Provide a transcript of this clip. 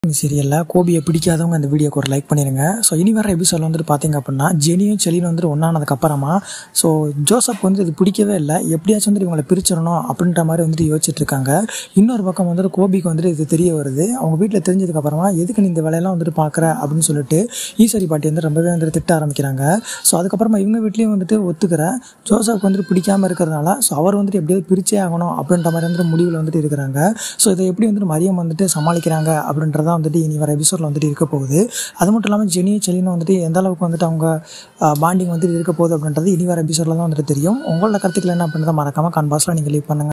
சீரியலில் கோபியை பிடிக்காதவங்க அந்த வீடியோக்கு ஒரு லைக் பண்ணிடுங்க ஸோ இனி வர எபிசோடில் வந்துட்டு பார்த்தீங்க அப்படின்னா ஜெனியும் செலியும் வந்துட்டு ஒன்றானதுக்கப்புறமா ஸோ ஜோசப் வந்து இது பிடிக்கவே இல்லை எப்படியாச்சும் வந்துட்டு இவங்களை பிரிச்சிடணும் அப்படின்ற மாதிரி வந்துட்டு யோசிச்சுட்டு இருக்காங்க இன்னொரு பக்கம் வந்துட்டு கோபிக்கு வந்துட்டு இது தெரிய வருது அவங்க வீட்டில் தெரிஞ்சதுக்கப்புறமா எதுக்கு நீ இந்த வேலையெல்லாம் வந்துட்டு பார்க்குற அப்படின்னு சொல்லிட்டு ஈஸ்வரி பாட்டி வந்து ரொம்பவே வந்துட்டு திட்ட ஆரம்பிக்கிறாங்க ஸோ அதுக்கப்புறமா இவங்க வீட்லேயும் வந்துட்டு ஒத்துக்கிற ஜோசப் வந்துட்டு பிடிக்காம இருக்கிறதுனால ஸோ அவர் வந்துட்டு எப்படியாவது பிரிச்சே ஆகணும் அப்படின்ற மாதிரி வந்துட்டு முடிவில் வந்துட்டு இருக்கிறாங்க ஸோ இதை எப்படி வந்துட்டு மரியம் வந்துட்டு சமாளிக்கிறாங்க அப்படின்றதான் வந்துட்டு இனி வர எபிசோடில் வந்துட்டு இருக்க போகுது அது மட்டும் இல்லாமல் ஜெனி செலினும் வந்துட்டு எந்த அளவுக்கு வந்துட்டு அவங்க பாண்டிங் வந்துட்டு இருக்க போகுது அப்படின்றது இனி வர எபிசோடில் தான் வந்துட்டு தெரியும் உங்களோட கருத்துக்கள் என்ன அப்படின்றத மறக்காமல் கான்பாஸில் நீங்கள் லீவ் பண்ணுங்கள்